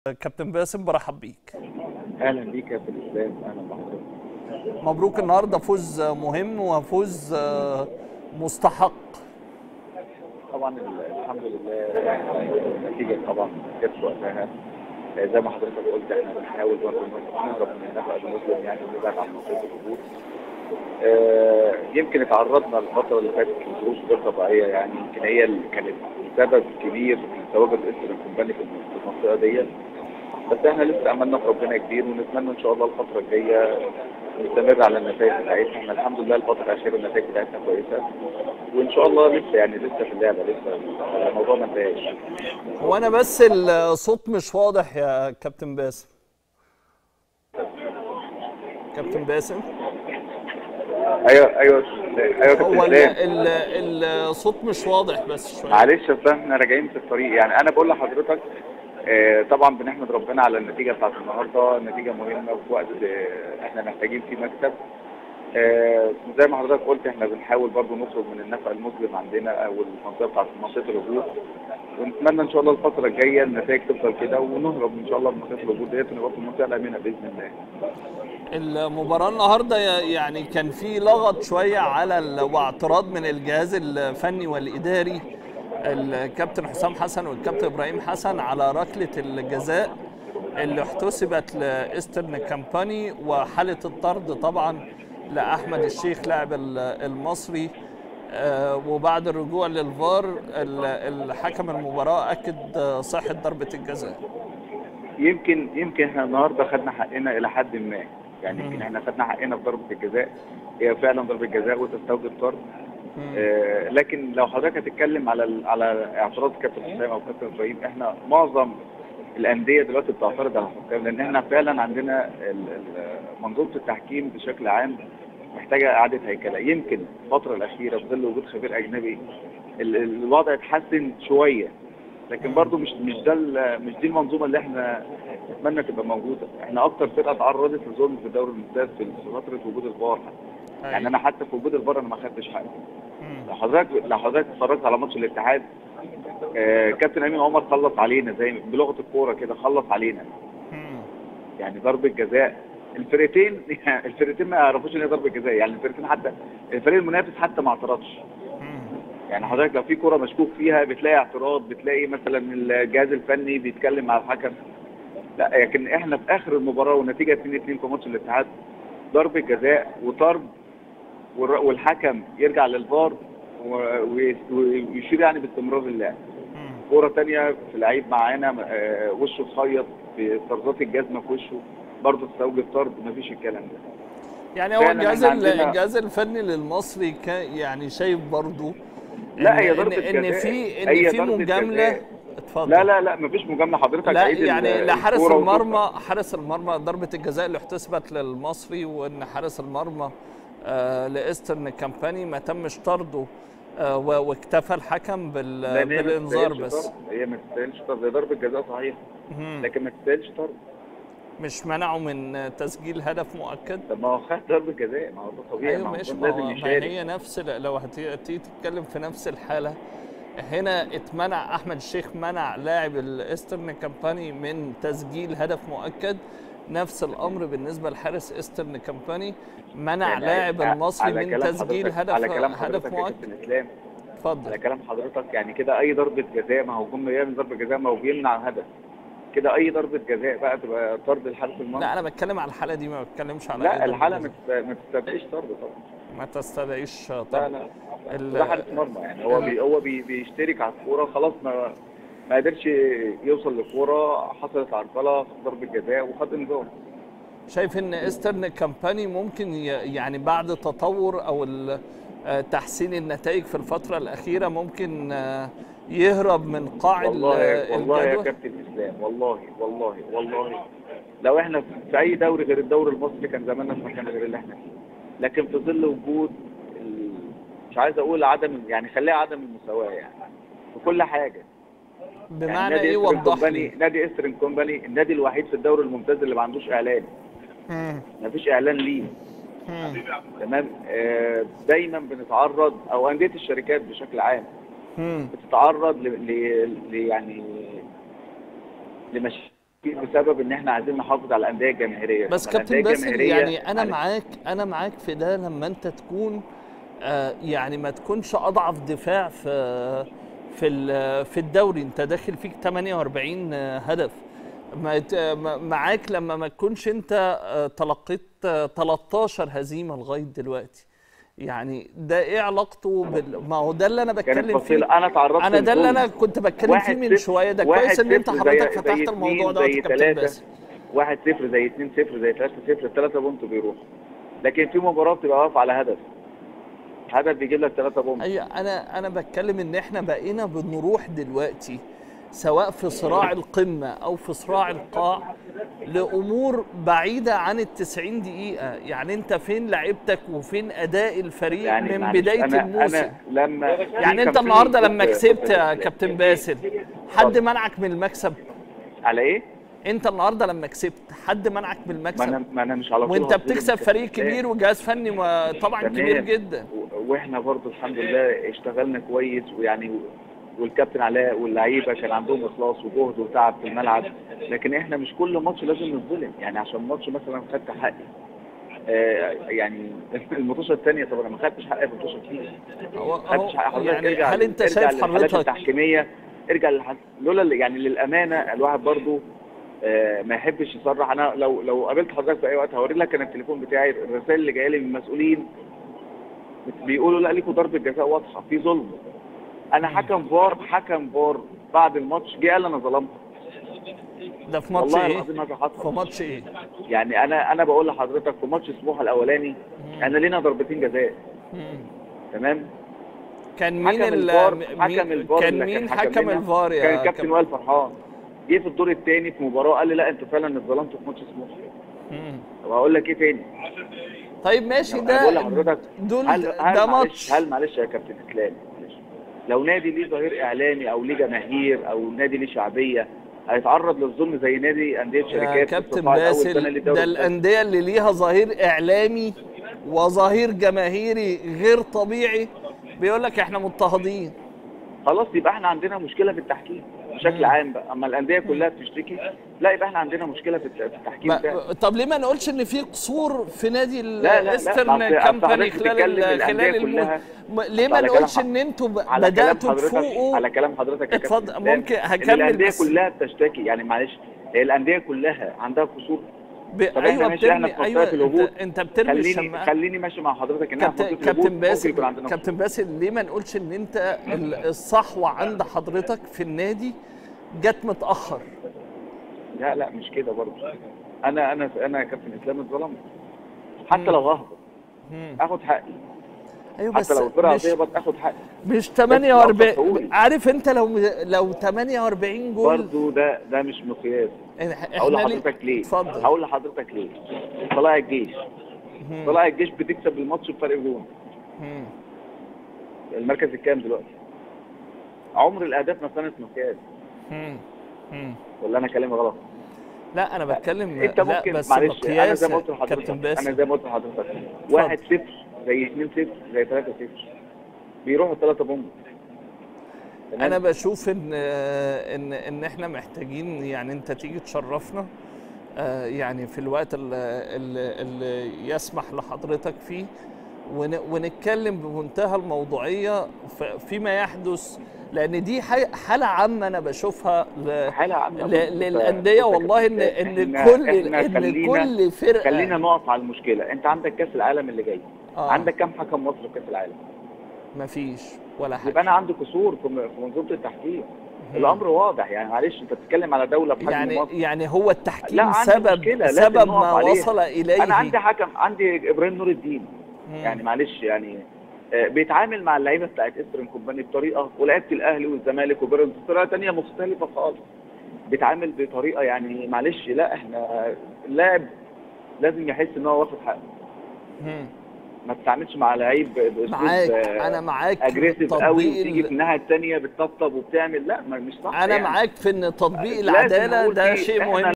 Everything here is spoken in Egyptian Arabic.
كابتن باسم برحب بيك اهلا بيك يا في الاسلام اهلا بحضرتك مبروك النهارده فوز مهم وفوز مستحق طبعا الحمد لله النتيجه طبعا جت في وقتها زي ما حضرتك قلت احنا بنحاول برضه نهرب من النفق المسلم يعني ونبعد عن منطقه الهبوط آه، يمكن اتعرضنا الفتره اللي فاتت لظروف غير طبيعيه يعني يمكن هي اللي كانت سبب كبير في تواجد اسر الكومباني في المنطقه ديت بس احنا لسه املنا في ربنا كبير ونتمنى ان شاء الله الفتره الجايه نستمر على النتائج بتاعتنا احنا الحمد لله الفتره الاخيره النتائج بتاعتنا كويسه وان شاء الله لسه يعني لسه في اللعبه لسه الموضوع ما انتهاش هو انا بس الصوت مش واضح يا كابتن باسم كابتن باسم ايوه ايوه ايوه كابتن هو ال- اسلام ال- الصوت مش واضح بس شويه معلش اصل احنا راجعين في الطريق يعني انا بقول لحضرتك آه، طبعا بنحمد ربنا على النتيجه بتاعت النهارده نتيجه مهمه في وقت آه، احنا محتاجين فيه مكسب آه، زي ما حضرتك قلت احنا بنحاول برضو نخرج من النفق المظلم عندنا او المنطقه بتاعت منطقه الهبوط ونتمنى ان شاء الله الفتره الجايه النتائج تفضل كده ونهرب ان شاء الله من منطقه الهبوط ديت ونبقى في المنطقه الامنه باذن الله المباراة النهارده يعني كان في لغط شوية على ال- واعتراض من الجهاز الفني والإداري الكابتن حسام حسن والكابتن إبراهيم حسن على ركلة الجزاء اللي احتسبت لإسترن كامباني وحالة الطرد طبعا لأحمد الشيخ لاعب ال- المصري آه، وبعد الرجوع للفار ال- الحكم المباراة أكد آه، صحة ضربة الجزاء يمكن يمكن احنا النهارده خدنا حقنا الى حد ما يعني مم. يمكن احنا خدنا حقنا في ضربه الجزاء هي فعلا ضربه جزاء وتستوجب طرد آه، لكن لو حضرتك هتتكلم على ال- على اعتراض كابتن حسام او كابتن ابراهيم احنا معظم الانديه دلوقتي بتعترض على الحكام لان احنا فعلا عندنا ال- ال- منظومه التحكيم بشكل عام محتاجه اعاده هيكله يمكن الفتره الاخيره في ظل وجود خبير اجنبي ال- ال- الوضع اتحسن شويه لكن برضو مش مش ده ال- مش دي المنظومه اللي احنا نتمنى تبقى موجوده احنا اكتر فرقه تعرضت لظلم في الدوري الممتاز في في فتره وجود الفار يعني انا حتى في وجود الفار انا ما خدتش حقي لو حضرتك لو حضرتك اتفرجت على ماتش الاتحاد آه كابتن امين عمر خلص علينا زي بلغه الكوره كده خلص علينا يعني ضربه جزاء الفرقتين الفرقتين ما يعرفوش ان هي ضربه جزاء يعني الفرقتين حتى الفريق المنافس حتى ما اعترضش يعني حضرتك لو في كرة مشكوك فيها بتلاقي اعتراض بتلاقي مثلا الجهاز الفني بيتكلم مع الحكم لا لكن احنا في اخر المباراة والنتيجة 2 2 في ماتش الاتحاد ضربة جزاء وطرد والر- والحكم يرجع للفار و- وي- ويشير يعني باستمرار اللعب كورة تانية في لعيب معانا آه، وشه اتخيط بطرزات الجزمة في وشه برضه تستوجب طرد مفيش الكلام ده يعني هو فعلاً الجهاز إحنا ال- عندنا- الجهاز الفني للمصري كان يعني شايف برضو لا، إن- هي ان ضربة ان جزاء. في ان هي في ضربة مجامله جزاء. اتفضل لا لا لا مفيش مجاملة حضرتك لا عيد ال- يعني لحارس الكورة المرمى وشوفها. حارس المرمى ضربه الجزاء اللي احتسبت للمصري وان حارس المرمى آه لايسترن كامباني ما تمش طرده آه و- واكتفى الحكم بال لأن هي ما بالانذار تستاهلش بس طرد. هي ما تستاهلش طرد هي ضربة جزاء صحيح مم. لكن ما تستاهلش طرد مش منعه من تسجيل هدف مؤكد طب ما هو خد ضربة جزاء ما هو ده طبيعي ايوه ما هو ماشي ده ما, هو لازم ما يشارك هي نفس ال- لو هتيجي تتكلم في نفس الحاله هنا اتمنع احمد الشيخ منع لاعب الايسترن كامباني من تسجيل هدف مؤكد نفس الامر بالنسبه لحارس ايسترن كامباني منع يعني لاعب على المصري من كلام تسجيل حضرتك- هدف على كلام هدف حضرتك يا مؤكد كابتن اسلام على اتفضل كلام حضرتك يعني كده اي ضربة جزاء ما هو جم يعمل ضربة جزاء ما هو بيمنع هدف كده اي ضربة جزاء بقى تبقى طرد لحارس المرمى لا انا بتكلم على الحاله دي ما بتكلمش على لا أي ضربة الحالة ما جزاء. تست- ما تستدعيش طرد طبعا ما تستدعيش لا طبعا لا ال- ده حارس مرمى يعني هو بي هو بي بيشترك على الكوره خلاص ما ما قدرش يوصل للكوره حصلت عرقله ضربه جزاء وخد انذار شايف ان ايسترن كامباني ممكن ي- يعني بعد تطور او ال- آه، تحسين النتائج في الفتره الاخيره ممكن آه، يهرب من قاع ال- والله والله يا الجدول كابتن اسلام والله والله والله لو احنا في اي دوري غير الدوري المصري كان زماننا في مكان غير اللي احنا فيه لكن في ظل وجود ال- مش عايز اقول عدم يعني خليها عدم المساواه يعني في كل حاجه بمعنى يعني نادي ايه إسترن وضح كومباني لي نادي استرن كومباني النادي الوحيد في الدوري الممتاز اللي ما عندوش اعلان مم. مفيش اعلان ليه مم. تمام آه، دايما بنتعرض او انديه الشركات بشكل عام مم. بتتعرض ل, ل... ل... يعني لمش بسبب ان احنا عايزين نحافظ على الانديه الجماهيريه بس طب كابتن الأندية باسل الجماهيرية- يعني انا معلش. معاك انا معاك في ده لما انت تكون آه يعني ما تكونش اضعف دفاع في في ال- في الدوري انت داخل فيك 48 هدف ما يت- ما- معاك لما ما تكونش انت آه، تلقيت آه، 13 هزيمه لغايه دلوقتي يعني ده ايه علاقته بال... ما هو ده اللي انا كانت بتكلم فيه فصيله انا تعرضت انا ده اللي للظلم. انا كنت بتكلم واحد فيه من صفر- شويه ده واحد كويس ان انت صفر حضرتك زي- فتحت زي الموضوع اتنين ده يا زي كابتن تلاتة. باسل واحد صفر زي اتنين صفر زي تلاتة صفر التلاتة بونت بيروحوا لكن في مباراة بتبقى واقفة على هدف هدف بيجيب لك تلاتة بونت ايوه انا انا بتكلم ان احنا بقينا بنروح دلوقتي سواء في صراع القمه او في صراع القاع لامور بعيده عن ال 90 دقيقه يعني انت فين لعيبتك وفين اداء الفريق يعني من معلش، بدايه أنا الموسم أنا لما يعني كان انت في- النهارده لما كنت- كسبت كنت- يا كابتن باسل حد اتفضل. منعك من المكسب على إيه؟ انت النهارده لما كسبت حد منعك من ما المكسب أنا ما أنا مش على طول وانت هظلم بتكسب الكابتن فريق إسلام. كبير وجهاز فني ما- طبعا تمام. كبير جدا و- واحنا برضو الحمد لله اشتغلنا كويس ويعني والكابتن علاء واللعيبه كان عندهم اخلاص وجهد وتعب في الملعب لكن احنا مش كل ماتش لازم نتظلم يعني عشان ماتش مثلا خدت حقي آه يعني المطوشه الثانيه طب انا ما خدتش حقي في المطوشه كتير هو ما خدتش حق هو حضرتك يعني ارجع هل انت ارجع شايف للحالات حضرتك التحكيميه ارجع للح... لولا ال- يعني للامانه الواحد برضو آه، ما يحبش يصرح انا لو لو قابلت حضرتك في اي وقت هوري لك انا التليفون بتاعي الرسائل اللي جايه لي من المسؤولين بيقولوا لا ليكوا ضربه جزاء واضحه في ظلم انا حكم فار حكم فار بعد الماتش جه قال انا ظلمت ده في ماتش والله ايه؟ العظيم هذا في حصل ماتش ايه؟ يعني انا انا بقول لحضرتك في ماتش سموحه الاولاني انا لينا ضربتين جزاء مم. تمام كان مين حكم ال الفار مين- حكم الفار كان اللي مين كان حكم حكم لنا الفار يا كان كابتن كابتن؟ وائل فرحان جه في الدور الثاني في مباراه قال لي لا انتوا فعلا اتظلمتوا في ماتش سموحه مم. طب هقول لك ايه تاني طيب ماشي أنا بقول ده لحضرتك دول هل هل ده معلش ماتش هل معلش يا كابتن اسلام معلش لو نادي ليه ظهير اعلامي او ليه جماهير او نادي ليه شعبيه هيتعرض للظلم زي نادي انديه يا شركات كابتن الصراع الأول سنة باسل للدوري ده الممتاز. الانديه اللي ليها ظهير اعلامي وظهير جماهيري غير طبيعي بيقول لك احنا مضطهدين خلاص يبقى احنا عندنا مشكله في التحكيم بشكل مم. عام بقى اما الانديه كلها بتشتكي لا يبقى احنا عندنا مشكله في الت- في التحكيم بتاعنا ما طب ليه ما نقولش ان في قصور في نادي لا، لا، لا، الايسترن ما أصل- أصل كامباني حضرتك خلال بتتكلم ال- الأندية خلال الموسم كلها. م- ليه ما على كلام نقولش حض- ان انتوا ب- على كلام بداتوا حضرتك تفوقوا على كلام حضرتك يا كابتن اتفضل إسلام، ممكن إن هكمل الانديه بس كلها بتشتكي يعني معلش هي الانديه كلها عندها قصور ب... طب إحنا ايوه ماشي، إحنا بترمي في ايوه منطقة الهبوط. انت, انت بترمي خليني الشماعه خليني ماشي مع حضرتك ان احنا في كابتن منطقة الهبوط كابتن ممكن باسل يكون عندنا كابتن باسل ليه ما نقولش ان انت ال- الصحوه عند حضرتك في النادي جت متاخر لا لا مش كده برضه انا انا انا يا كابتن اسلام اتظلمت حتى مم. لو ههبط مم. اخد حقي ايوه حتى بس لو الفرقه مش هتهبط اخد حقي مش الأقصى 48 طويل. عارف انت لو لو 48 جول برضه ده ده مش مقياس إح- اقول احنا لحضرتك ليه اتفضل هقول لحضرتك ليه طلائع الجيش مم. طلائع الجيش بتكسب الماتش بفرق جون مم. المركز الكام دلوقتي عمر الاهداف ما كانت مقياس مم. مم. ولا انا كلامي غلط لا انا بتكلم انت لا ممكن بس معلش انا مقياس زي ما قلت كابتن لحضرتك انا باسل زي ما قلت لحضرتك واحد صفر زي اثنين صفر زي ثلاثة صفر بيروحوا ثلاثة بومب تمام؟ انا بشوف ان ان ان احنا محتاجين يعني انت تيجي تشرفنا آه، يعني في الوقت اللي, اللي, اللي يسمح لحضرتك فيه ون- ونتكلم بمنتهى الموضوعيه ف- فيما يحدث لان دي ح- حاله عامه انا بشوفها ل- حالة عامة ل- للانديه والله ان ان إحنا- كل إحنا ان خلينا- كل فرقه خلينا نقف على المشكلة انت عندك كأس العالم اللي جاي آه. عندك كام حكم مصر في كأس العالم مفيش ولا حاجه يبقى انا عندي قصور في م- في منظومة التحكيم مم. الامر واضح يعني معلش انت بتتكلم على دولة بحجم يعني مصر يعني هو التحكيم لا، عندي سبب مشكلة، لازم سبب نقف ما عليها. وصل اليه انا عندي حكم عندي ابراهيم نور الدين مم. يعني معلش يعني آه، بيتعامل مع اللعيبه بتاعت استرن كومباني بطريقه ولعيبه الاهلي والزمالك وبيراميدز بطريقه ثانيه مختلفه خالص بيتعامل بطريقه يعني معلش لا احنا اللاعب لازم يحس ان هو واخد حقه مم. ما تتعاملش مع لعيب باسلوب معاك انا معاك اجريسيف قوي تطبيق وتيجي ال- في الناحيه الثانيه بتطبطب وبتعمل لا ما مش صح انا يعني. معاك في ان تطبيق لازم العداله نقول ده فيه شيء إحنا مهم